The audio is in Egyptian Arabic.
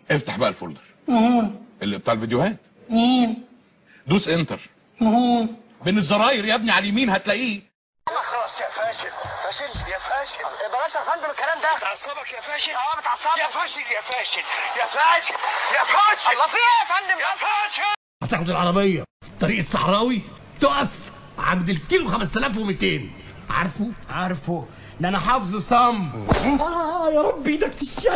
افتح بقى الفولدر اللي بتاع الفيديوهات مين؟ دوس انتر بين الزراير يا ابني على اليمين هتلاقيه خلاص يا فاشل فاشل يا فاشل بلاش يا فندم الكلام ده بتعصبك يا فاشل اه بتعصبك يا فاشل يا فاشل يا فاشل يا فاشل الله في ايه يا فندم يا فاشل هتاخد العربية الطريق الصحراوي تقف عند الكيلو 5200 عارفه؟ عارفه ده انا حافظه صم آه يا رب ايدك تشال